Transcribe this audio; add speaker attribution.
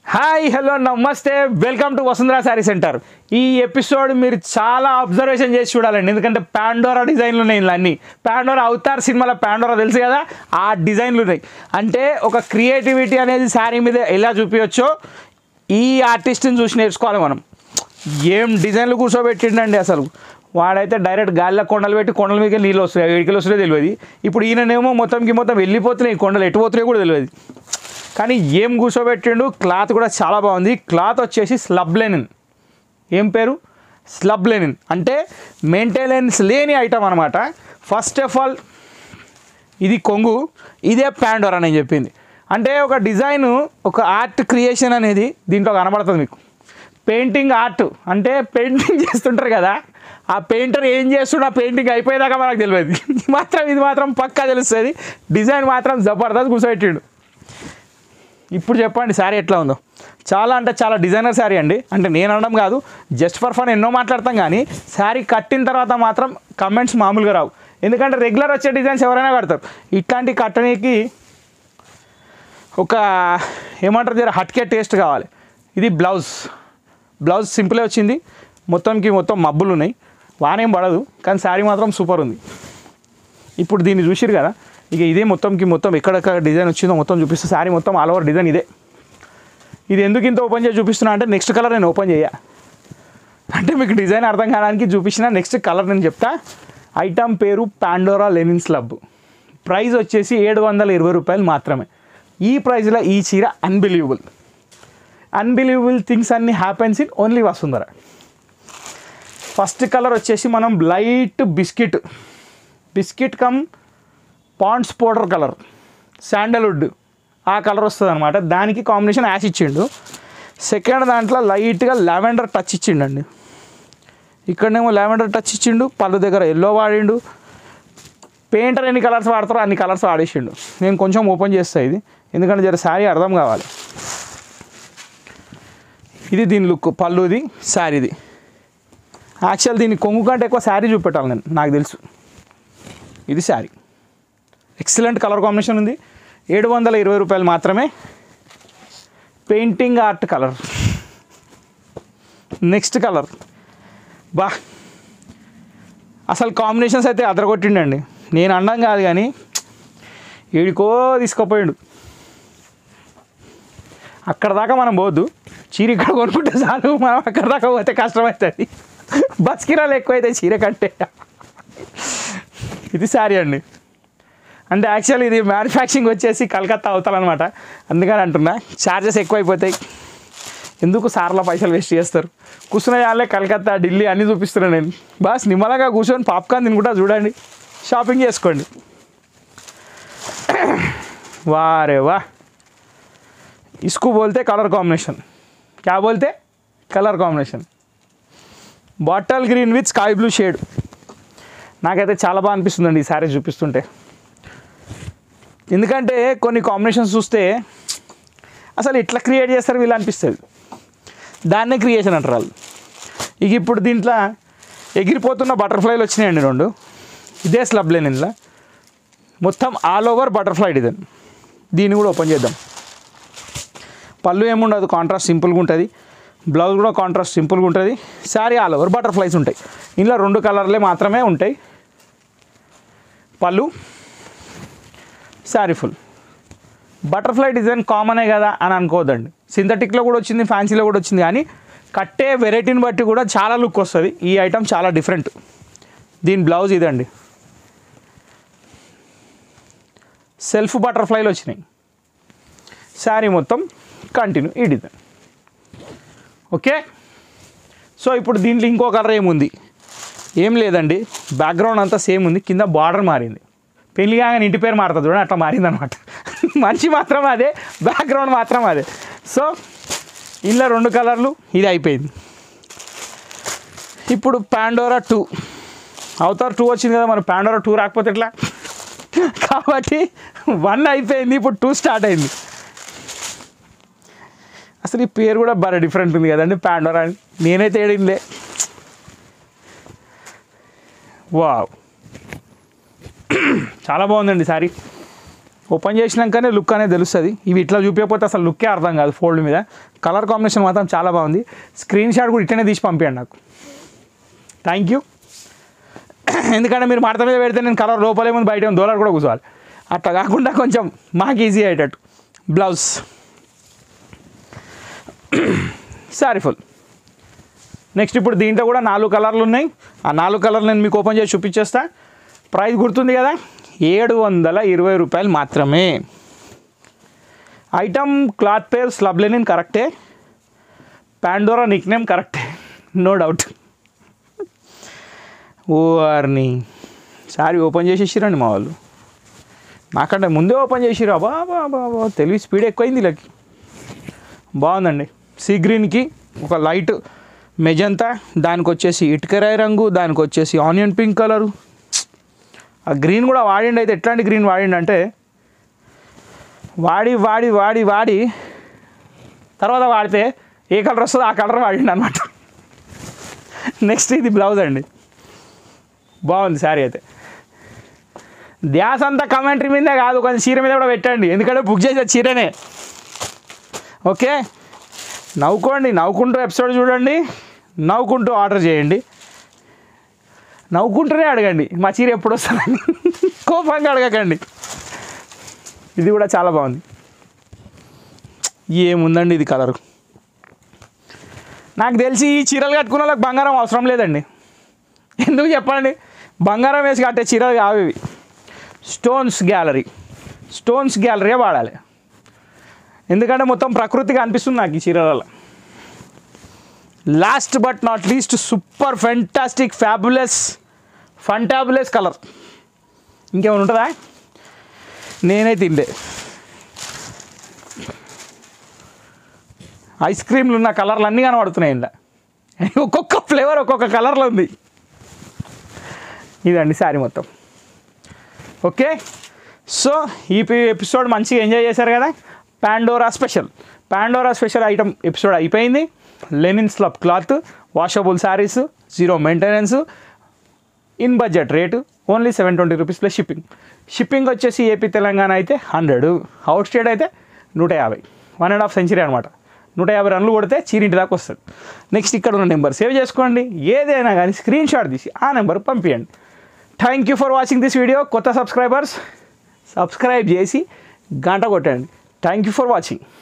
Speaker 1: hi hello నమస్తే welcome to Vasundhara sari centre ఈ episode మీరు చాలా అబ్జర్వేషన్ చేసి చూడాలండి ఎందుకంటే పాండోరా డిజైన్లు ఉన్నాయి ఇలా అన్ని పాండోరా అవతార్ సినిమాలో పాండోరా తెలుసు కదా ఆ డిజైన్లు ఉన్నాయి అంటే ఒక క్రియేటివిటీ అనేది శారీ మీద ఎలా చూపించచ్చో ఈ ఆర్టిస్ట్ని చూసి నేర్చుకోవాలి మనం ఏం డిజైన్లు కూర్చోబెట్టిండండి అసలు వాడైతే డైరెక్ట్ గాలిలో కొండలు పెట్టి కొండల మీద నీళ్ళు వస్తాయి ఎడికలు వస్తున్నాయో తెలియదు ఇప్పుడు ఈయననేమో మొత్తంకి మొత్తం వెళ్ళిపోతున్నాయి ఈ కొండలు ఎటు పోతున్నాయో కూడా తెలియదు కానీ ఏం కూర్చోబెట్టిండు క్లాత్ కూడా చాలా బాగుంది క్లాత్ వచ్చేసి స్లబ్ లెనిన్ ఏం పేరు స్లబ్ లెనిన్ అంటే మెయింటెనెన్స్ లేని ఐటమ్ అనమాట ఫస్ట్ ఆఫ్ ఆల్ ఇది కొంగు ఇదే ప్యాండోర్ అని చెప్పింది అంటే ఒక డిజైన్ ఒక ఆర్ట్ క్రియేషన్ అనేది దీంట్లో కనబడుతుంది మీకు పెయింటింగ్ ఆర్ట్ అంటే పెయింటింగ్ చేస్తుంటారు కదా ఆ పెయింటర్ ఏం చేస్తున్నా పెయింటింగ్ అయిపోయేదాకా మనకు తెలియదు ఇది మాత్రం ఇది మాత్రం పక్కా తెలుస్తుంది డిజైన్ మాత్రం జబర్దస్త్ కూర్చోబెట్టిండు ఇప్పుడు చెప్పండి శారీ ఎట్లా ఉందో చాలా అంటే చాలా డిజైనర్ శారీ అండి అంటే నేను అనడం కాదు జస్ట్ ఫర్ ఫన్ ఎన్నో మాట్లాడతాం కానీ శారీ కట్టిన తర్వాత మాత్రం కమెంట్స్ మామూలుగా రావు ఎందుకంటే రెగ్యులర్ వచ్చే డిజైన్స్ ఎవరైనా కడతారు ఇట్లాంటి కట్టడానికి ఒక ఏమంటారు జర హట్కే టేస్ట్ కావాలి ఇది బ్లౌజ్ బ్లౌజ్ సింపులే వచ్చింది మొత్తంకి మొత్తం మబ్బులు ఉన్నాయి వానేం పడదు కానీ శారీ మాత్రం సూపర్ ఉంది ఇప్పుడు దీన్ని చూసిరు కదా ఇక ఇదే మొత్తంకి మొత్తం ఎక్కడెక్కడ డిజైన్ వచ్చిందో మొత్తం చూపిస్తే శారీ మొత్తం ఆల్ ఓవర్ డిజైన్ ఇదే ఇది ఎందుకు ఇంత ఓపెన్ చేసి చూపిస్తున్నా అంటే నెక్స్ట్ కలర్ నేను ఓపెన్ చేయ అంటే మీకు డిజైన్ అర్థం కావడానికి చూపించిన నెక్స్ట్ కలర్ నేను చెప్తా ఐటమ్ పేరు పాండోరా లెనిన్ స్లబ్ ప్రైస్ వచ్చేసి ఏడు వందల ఇరవై రూపాయలు మాత్రమే ఈ ప్రైస్లో ఈ చీర అన్బిలీవబుల్ అన్బిలీవబుల్ థింగ్స్ అన్నీ happens in only Vasundhara first colour వచ్చేసి మనం light biscuit biscuit come Pond's powder colour sandalwood ఆ కలర్ వస్తుంది అనమాట దానికి కాంబినేషన్ యాష్ ఇచ్చిండు సెకండ్ దాంట్లో లైట్గా లావెండర్ టచ్ ఇచ్చిండండి ఇక్కడనేమో లావెండర్ టచ్ ఇచ్చిండు పళ్ళు దగ్గర ఎల్లో వాడిండు పెయింటర్ ఎన్ని కలర్స్ వాడతారో అన్ని కలర్స్ వాడేసిండు నేను కొంచెం ఓపెన్ చేస్తా ఇది ఎందుకంటే జర శారీ అర్థం కావాలి ఇది దీని లుక్ పళ్ళుది శారీది యాక్చువల్ దీన్ని కొంగు కంటే ఎక్కువ శారీ చూపెట్టాలి నేను నాకు తెలుసు ఇది శారీ ఎక్సలెంట్ కలర్ కాంబినేషన్ ఉంది ఏడు వందల ఇరవై రూపాయలు మాత్రమే painting art colour next colour బా అసలు కాంబినేషన్స్ అయితే అదరగొట్టిండండి నేను అండం కాదు కానీ ఏడికో తీసుకుపోయిండు అక్కడ దాకా మనం పోవద్దు చీర ఇక్కడ కొనుక్కుంటే చాలు మనం అక్కడ దాకా పోతే కష్టమవుతుంది బస్ కిరాలు ఎక్కువైతే చీర కంటే ఇది శారీ అండి అంటే యాక్చువల్ ఇది మ్యానుఫ్యాక్చరింగ్ వచ్చేసి కలకత్తా అవుతారనమాట అందుకని అంటున్నా ఛార్జెస్ ఎక్కువైపోతాయి ఎందుకు సార్ల పైసలు వేస్ట్ చేస్తారు కూర్చునే వాళ్ళే కలకత్తా ఢిల్లీ అన్నీ చూపిస్తున్నాను నేను బాస్ నిమ్మలంగా కూర్చొని పాప్కార్న్ తినుకుంటా చూడండి షాపింగ్ చేసుకోండి వారే వా ఇసుకు బోల్తే కలర్ కాంబినేషన్ క్యా బోల్తే colour combination bottle green with sky blue shade నాకైతే చాలా బాగా అనిపిస్తుందండి ఈ శారీ చూపిస్తుంటే ఎందుకంటే కొన్ని కాంబినేషన్స్ చూస్తే అసలు ఎట్లా క్రియేట్ చేస్తారు వీళ్ళు అనిపిస్తుంది దాన్నే క్రియేషన్ అంటారు వాళ్ళు ఇక ఇప్పుడు దీంట్లో ఎగిరిపోతున్న బటర్ఫ్లైలు వచ్చినాయండి రెండు ఇదే స్లబ్ లేని ఇందులో మొత్తం ఆల్ ఓవర్ బటర్ఫ్లై డిజైన్ దీన్ని కూడా ఓపెన్ చేద్దాం పళ్ళు ఏముండదు కాంట్రాస్ట్ సింపుల్గా ఉంటుంది బ్లౌజ్ కూడా కాంట్రాస్ట్ సింపుల్గా ఉంటుంది శారీ ఆల్ ఓవర్ బటర్ఫ్లైస్ ఉంటాయి ఇందులో రెండు కలర్లే మాత్రమే ఉంటాయి పళ్ళు శారీ ఫుల్ బటర్ఫ్లై డిజైన్ కామనే కదా అని అనుకోవద్దండి సింథటిక్లో కూడా వచ్చింది ఫ్యాన్సీలో కూడా వచ్చింది కానీ కట్టే వెరైటీని బట్టి కూడా చాలా లుక్ వస్తుంది ఈ ఐటమ్ చాలా డిఫరెంట్ దీని బ్లౌజ్ ఇదండి సెల్ఫ్ బటర్ఫ్లైలు వచ్చినాయి శారీ మొత్తం కంటిన్యూ ఈ డిజైన్ ఓకే సో ఇప్పుడు దీంట్లో ఇంకో కలర్ ఏముంది ఏం లేదండి బ్యాక్గ్రౌండ్ అంతా సేమ్ ఉంది కింద బార్డర్ మారింది పెళ్లి కాగానే ఇంటి పేరు మారుతుంది చూడండి అట్లా మారింది అనమాట మనిషి మాత్రం అదే బ్యాక్గ్రౌండ్ మాత్రం అదే సో ఇందులో రెండు కలర్లు ఇది అయిపోయింది ఇప్పుడు పాండోరా టూ అవతార్ టూ వచ్చింది కదా మరి పాండోరా టూ రాకపోతే ఎట్లా కాబట్టి వన్ అయిపోయింది ఇప్పుడు టూ స్టార్ట్ అయింది అసలు ఈ పేరు కూడా బాగా డిఫరెంట్ ఉంది కదండి పాండోరా అని నేనైతే ఏడిందిలే వావ్ చాలా బాగుందండి సారీ ఓపెన్ చేసినాకనే లుక్ అనేది తెలుస్తుంది ఇవి ఇట్లా చూపించకపోతే అసలు లుక్కే అర్థం కాదు ఫోల్డ్ మీద కలర్ కాంబినేషన్ మాత్రం చాలా బాగుంది స్క్రీన్ షాట్ కూడా ఇట్లనే తీసి పంపించండి నాకు థ్యాంక్ యూ ఎందుకంటే మీరు మడత మీద పెడితే నేను కలర్ లోపలే ముందు బయట దోలాడు కూడా కూర్చోవాలి అట్లా కాకుండా కొంచెం మాకు ఈజీ అయ్యేటట్టు బ్లౌజ్ సారీ ఫుల్ నెక్స్ట్ ఇప్పుడు దీంట్లో కూడా నాలుగు కలర్లు ఉన్నాయి ఆ నాలుగు కలర్లు నేను మీకు ఓపెన్ చేసి చూపించేస్తా ప్రైస్ గుర్తుంది కదా ఏడు వందల ఇరవై రూపాయలు మాత్రమే item cloth pair slub linen కరెక్టే పాండోరా నిక్ నేమ్ కరెక్టే నో డౌట్ ఓ అర్ని సారీ ఓపెన్ చేసేసిరండి మా వాళ్ళు నాకంటే ముందే ఓపెన్ చేసిరా బాబా బాబా తెలివి స్పీడ్ ఎక్కువైంది వీళ్ళకి బాగుందండి సీ గ్రీన్కి ఒక లైట్ మెజంతా దానికి వచ్చేసి ఇటుకరాయి రంగు దానికి వచ్చేసి ఆనియన్ పింక్ కలరు ఆ గ్రీన్ కూడా వాడిండి అయితే ఎట్లాంటి గ్రీన్ వాడిండి అంటే వాడి వాడి వాడి వాడి తర్వాత వాడితే ఏ కలర్ వస్తుందో ఆ కలర్ వాడిండి అనమాట నెక్స్ట్ ఇది బ్లౌజ్ అండి బాగుంది శారీ అయితే ధ్యాస అంతా కమెంటరీ మీదే కాదు కొంచెం చీర మీద కూడా పెట్టండి ఎందుకంటే బుక్ చేసే చీరనే ఓకే నవ్వుకోండి నవ్వుకుంటూ ఎపిసోడ్ చూడండి నవ్వుకుంటూ ఆర్డర్ చేయండి నవ్వుకుంటూనే అడగండి మా చీర ఎప్పుడు వస్తుందని కోపంగా అడగకండి ఇది కూడా చాలా బాగుంది ఏముందండి ఇది కలర్ నాకు తెలిసి ఈ చీరలు కట్టుకున్న వాళ్ళకి బంగారం అవసరం లేదండి ఎందుకు చెప్పండి బంగారం వేసి కట్టే చీరలు కావు ఇవి స్టోన్స్ గ్యాలరీ స్టోన్స్ గ్యాలరీ వాడాలి ఎందుకంటే మొత్తం ప్రకృతిగా అనిపిస్తుంది నాకు ఈ చీరలలో last but not least super fantastic fabulous fantabulous colour ఇంకేమైనా ఉంటుందా నేనే తిండే ఐస్ క్రీమ్లు ఉన్న కలర్లు అన్నీ కనబడుతున్నాయి ఇందా ఒక్కొక్క ఫ్లేవర్ ఒక్కొక్క కలర్లో ఉంది ఇదండి శారీ మొత్తం ఓకే సో ఈ ఎపిసోడ్ మంచిగా ఎంజాయ్ చేశారు కదా Pandora special Pandora special item episode అయిపోయింది linen slub cloth washable saris zero maintenance in budget rate only seven twenty rupees plus shipping shipping వచ్చేసి ఏపీ తెలంగాణ అయితే హండ్రెడ్ అవుట్ స్టేట్ అయితే నూట యాభై వన్ అండ్ హాఫ్ సెంచరీ అనమాట నూట యాభై రన్లు కొడితే చీరింటి దాకా వస్తుంది నెక్స్ట్ ఇక్కడ ఉన్న నెంబర్ సేవ్ చేసుకోండి ఏదైనా కానీ స్క్రీన్ షాట్ తీసి ఆ నెంబర్ పంపించండి thank you for watching this video కొత్త సబ్స్క్రైబర్స్ సబ్స్క్రైబ్ చేసి గంట కొట్టండి థ్యాంక్ యూ ఫర్ వాచింగ్